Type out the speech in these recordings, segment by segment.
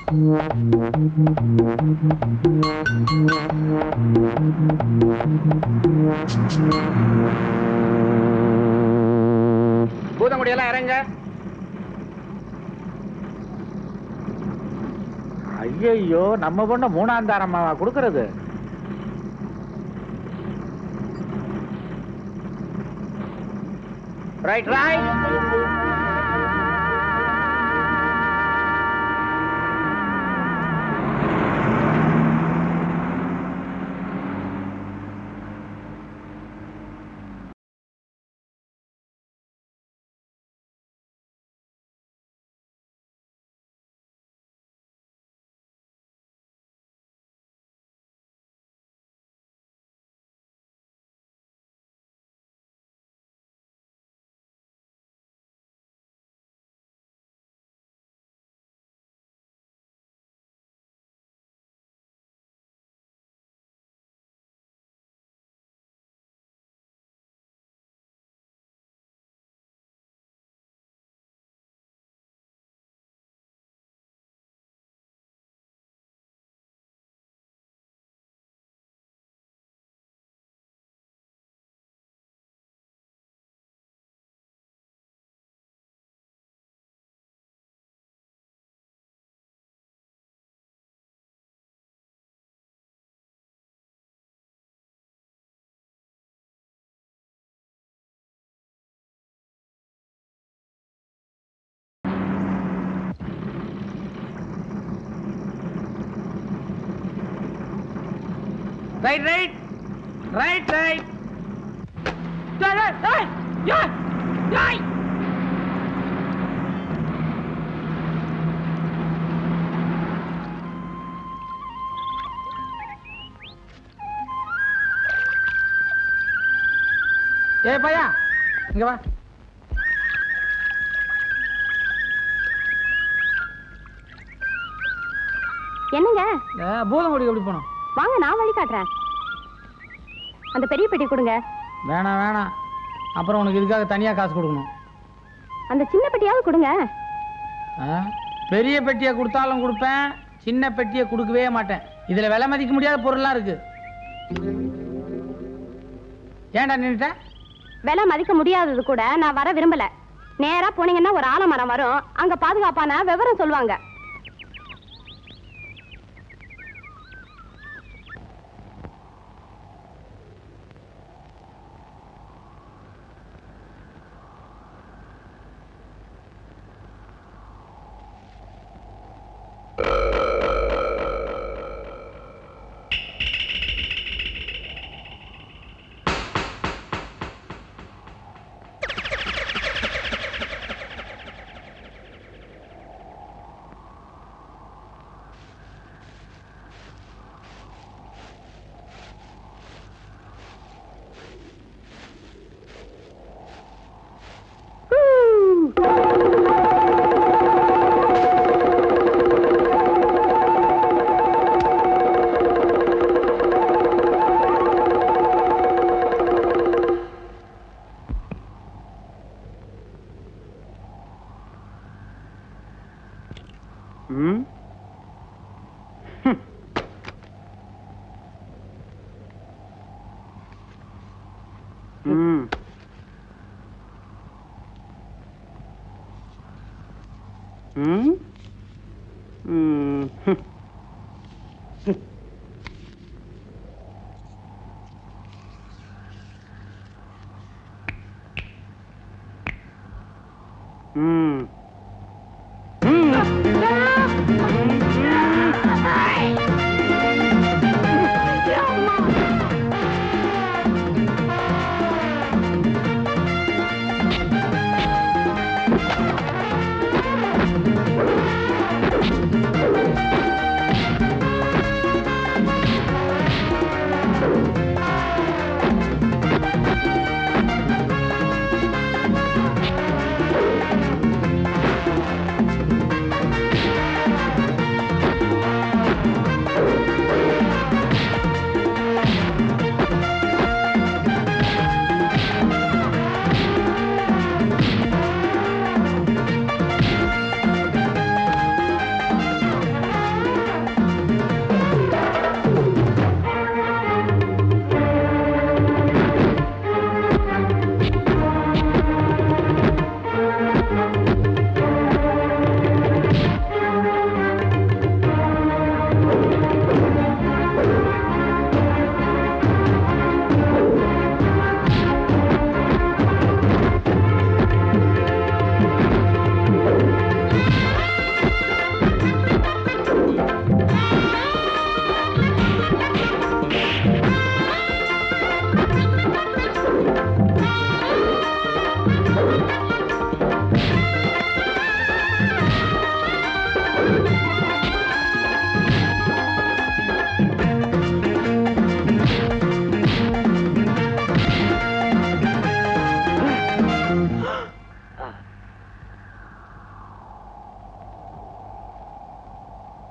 பூதங்குடி எல்லாம் இறங்க ஐயையோ நம்ம பொண்ண மூணாம் தாரமாவா கொடுக்கறது right right right right right right ஏய் பையா இங்க வா என்னங்க பூதங்குடி எப்படி போனோம் வாங்க நான் வழி காட்டுறேன் அந்த பெரிய பெட்டி கொடுங்க வேணாம் வேணாம் அப்புறம் உனக்கு இதுக்காக தனியாக காசு கொடுக்கணும் அந்த சின்ன பெட்டியாவது கொடுங்க ஆ? பெரிய பெட்டியை கொடுத்தாலும் கொடுப்பேன் சின்ன பெட்டியை கொடுக்கவே மாட்டேன் இதில் விலை மதிக்க முடியாத பொருள்லாம் இருக்கு ஏன்டா நின்னுட்ட விலை மதிக்க முடியாதது கூட நான் வர விரும்பல நேரா போனீங்கன்னா ஒரு ஆலமரம் வரும் அங்க பாதுகாப்பான விவரம் சொல்லுவாங்க ம் ம் ம் ம் ம்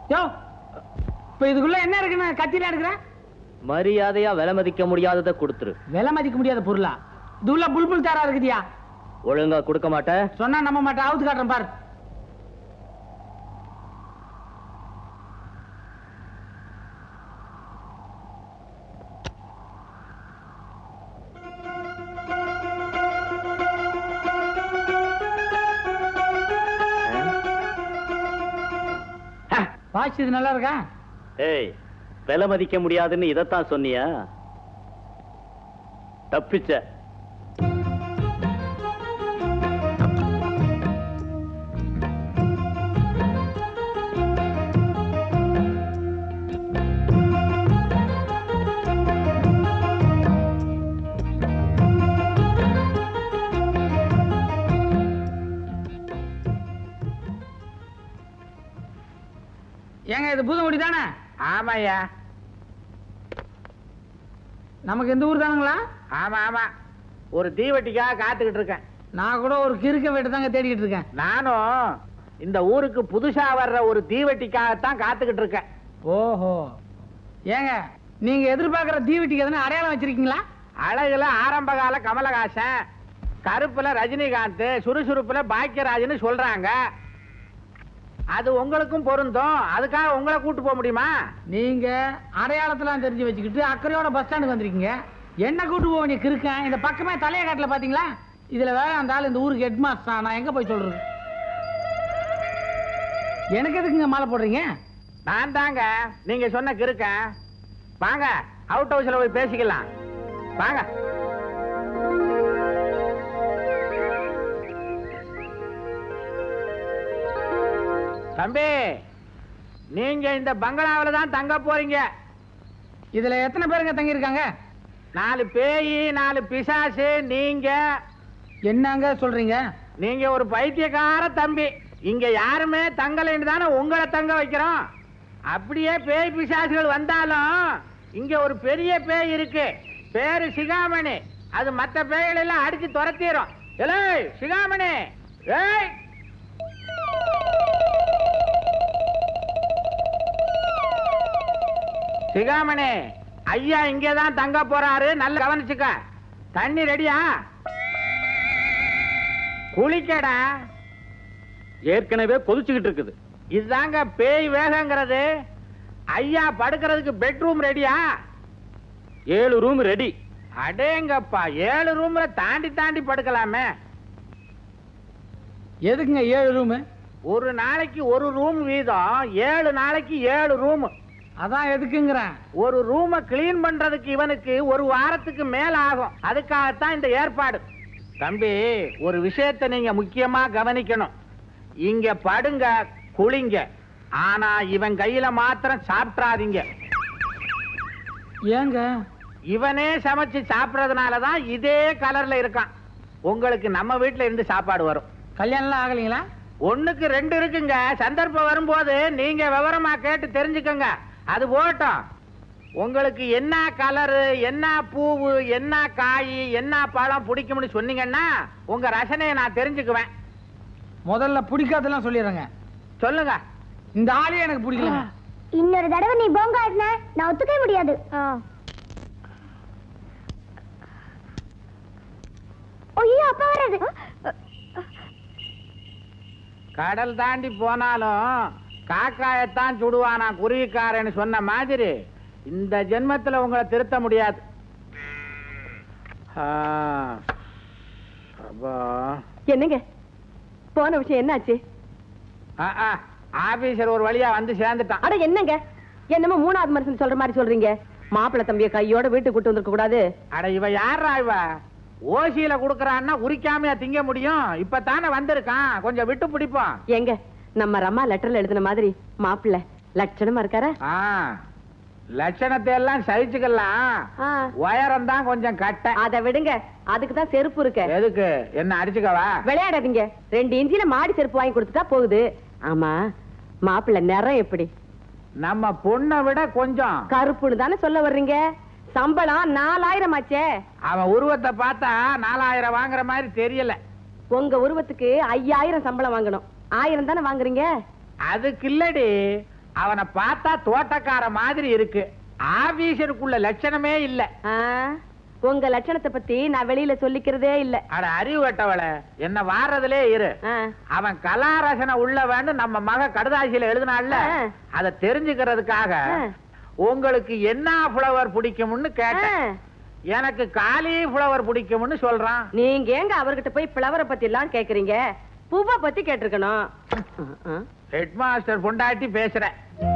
யோ இப்ப இதுக்குள்ள என்ன இருக்குன்னு கத்தில எடுக்கிறேன் மரியாதையா விலை மதிக்க முடியாததை கொடுத்துரு விலை மதிக்க முடியாத பொருளா இது உள்ள புல்புல் தாரா இருக்குதியா ஒழுங்கா கொடுக்க மாட்டேன் சொன்னா நம்ப மாட்டேன் அவுத்து காட்டுறேன் பாரு வாட்ச் இது நல்லா இருக்கா ஏய் விலை மதிக்க முடியாதுன்னு இதைத்தான் சொன்னியா தப்பிச்ச ஏங்க இது பூதங்குடி தானே ஆமாய்யா நமக்கு எந்த ஊர் தானுங்களா ஆமா ஆமா ஒரு தீவட்டிக்காக காத்துக்கிட்டு இருக்கேன் நான் கூட ஒரு கிறுக்க வீட்டை தாங்க தேடிக்கிட்டு இருக்கேன் நானும் இந்த ஊருக்கு புதுசா வர்ற ஒரு தீவட்டிக்காகத்தான் காத்துக்கிட்டு இருக்கேன் ஓஹோ ஏங்க நீங்க எதிர்பார்க்கிற தீவெட்டிக்கு எதனா அடையாளம் வச்சிருக்கீங்களா அழகுல ஆரம்பகால கமலஹாசன் கருப்புல ரஜினிகாந்த் சுறுசுறுப்புல பாக்கியராஜ்னு சொல்றாங்க அது உங்களுக்கும் பொருந்தும் அதுக்காக உங்களை கூட்டு போக முடியுமா நீங்க அடையாளத்தெல்லாம் தெரிஞ்சு வச்சுக்கிட்டு அக்கறையோட பஸ் ஸ்டாண்டுக்கு வந்திருக்கீங்க என்ன கூட்டு போக வேண்டிய கிறுக்கன் இந்த பக்கமே தலைய காட்டுல பாத்தீங்களா இதுல வேற அந்த ஆள் இந்த ஊருக்கு ஹெட் மாஸ்டர் நான் எங்க போய் சொல்றது எனக்கு எதுக்குங்க மாலை போடுறீங்க நான் தாங்க நீங்க சொன்ன கிறுக்கன் வாங்க அவுட் ஹவுஸ்ல போய் பேசிக்கலாம் வாங்க தம்பி நீங்க இந்த பங்களாவில தான் தங்க போறீங்க இதுல எத்தனை பேருங்க தங்கி இருக்காங்க நாலு பேய் நாலு பிசாசு நீங்க என்னங்க சொல்றீங்க நீங்க ஒரு பைத்தியக்கார தம்பி இங்க யாருமே தங்கலைன்னு தானே உங்களை தங்க வைக்கிறோம் அப்படியே பேய் பிசாசுகள் வந்தாலும் இங்க ஒரு பெரிய பேய் இருக்கு பேரு சிகாமணி அது மத்த பேய்கள் எல்லாம் அடிச்சு துரத்திடும் ஏய் சிகாமணி ஏய் சிகாமணி ஐயா இங்கே தான் தங்க போறாரு நல்ல கவனிச்சுக்க தண்ணி ரெடியா குளிக்கடா ஏற்கனவே கொதிச்சுக்கிட்டு இருக்குது இதுதாங்க பேய் வேகங்கிறது ஐயா படுக்கிறதுக்கு பெட்ரூம் ரெடியா ஏழு ரூம் ரெடி அடேங்கப்பா ஏழு ரூம்ல தாண்டி தாண்டி படுக்கலாமே எதுக்குங்க ஏழு ரூமு ஒரு நாளைக்கு ஒரு ரூம் வீதம் ஏழு நாளைக்கு ஏழு ரூம் அதான் எதுக்குங்கிறேன் ஒரு ரூமை கிளீன் பண்றதுக்கு இவனுக்கு ஒரு வாரத்துக்கு மேல ஆகும் அதுக்காகத்தான் இந்த ஏற்பாடு தம்பி ஒரு விஷயத்தை நீங்க முக்கியமா கவனிக்கணும் இங்க படுங்க குளிங்க ஆனா இவன் கையில மாத்திரம் சாப்பிட்றாதீங்க ஏங்க இவனே சமைச்சு சாப்பிடறதுனால தான் இதே கலர்ல இருக்கான் உங்களுக்கு நம்ம வீட்ல இருந்து சாப்பாடு வரும் கல்யாணம்லாம் ஆகலைங்களா ஒண்ணுக்கு ரெண்டு இருக்குங்க சந்தர்ப்பம் வரும்போது நீங்க விவரமா கேட்டு தெரிஞ்சுக்கங்க அது போகட்டும் உங்களுக்கு என்ன கலரு என்ன பூவு என்ன காய் என்ன பழம் பிடிக்கும்னு சொன்னீங்கன்னா உங்க ரசனையை நான் தெரிஞ்சுக்குவேன் முதல்ல பிடிக்காதெல்லாம் சொல்லிடுறேங்க சொல்லுங்க இந்த ஆளே எனக்கு பிடிக்கல இன்னொரு தடவை நீ போங்க ஆடின நான் ஒத்துக்கவே முடியாது ஐயோ அப்பா வர்றது கடல் தாண்டி போனாலும் காக்காயத்தான் சுடுவானா குருவிக்காரன்னு சொன்ன மாதிரி இந்த ஜென்மத்துல உங்களை திருத்த முடியாது ஆ. அப்பா. என்னங்க போன விஷயம் என்னாச்சு ஆ, ஆ. ஆபீசர் ஒரு வழியா வந்து சேர்ந்துட்டான் அட என்னங்க என்னமோ மூணாவது மனுஷன் சொல்ற மாதிரி சொல்றீங்க மாப்பிள்ளை தம்பிய கையோட வீட்டுக்கு கூட்டு வந்திருக்க கூடாது அட இவ யாரா இவ ஓசியில குடுக்கறான்னா உரிக்காமையா திங்க முடியும் இப்பதானே வந்திருக்கான் கொஞ்சம் விட்டு பிடிப்போம் எங்க நம்ம ரம்மா லெட்டர்ல எழுதின மாதிரி மாப்பிள்ளை லட்சணமா இருக்காரா ஆ. லட்சணத்தை எல்லாம் சகிச்சுக்கலாம் ஆ. உயரம் தான் கொஞ்சம் கட்ட அத விடுங்க அதுக்கு தான் செருப்பு இருக்கு எதுக்கு என்ன அடிச்சுக்கவா விளையாடாதீங்க ரெண்டு இன்ச்சில மாடி செருப்பு வாங்கி கொடுத்துட்டா போகுது ஆமா மாப்பிள்ளை நிறம் எப்படி நம்ம பொண்ணை விட கொஞ்சம் கருப்புன்னு தானே சொல்ல வர்றீங்க சம்பளம் நாலாயிரம் ஆச்சே அவன் உருவத்தை பார்த்தா நாலாயிரம் வாங்குற மாதிரி தெரியல உங்க உருவத்துக்கு ஐயாயிரம் சம்பளம் வாங்கணும் ஆயிரம் தானே வாங்குறீங்க அதுக்கு இல்லடி அவனை பார்த்தா தோட்டக்கார மாதிரி இருக்கு ஆபீசருக்குள்ள லட்சணமே இல்ல ஆ, உங்க லட்சணத்தை பத்தி நான் வெளியில சொல்லிக்கிறதே இல்ல அட அறிவு கட்டவள என்ன வாரதுலே இரு ஆ, அவன் கலாரசனை உள்ளவன்னு நம்ம மக கடுதாசியில எழுதினால ஆ. அத தெரிஞ்சுக்கிறதுக்காக ஆ. உங்களுக்கு என்ன ஃப்ளவர் பிடிக்கும்னு ஆ. கேட்டேன் எனக்கு காலி ஃப்ளவர் பிடிக்கும்னு சொல்றான் நீங்க ஏங்க அவர்கிட்ட போய் பிளவரை பத்தி எல்லாம் கேக்குறீங்க பூவை பத்தி கேட்டிருக்கணும் ஆ, ஆ. ஹெட் மாஸ்டர் பொண்டாட்டி பேசுறேன்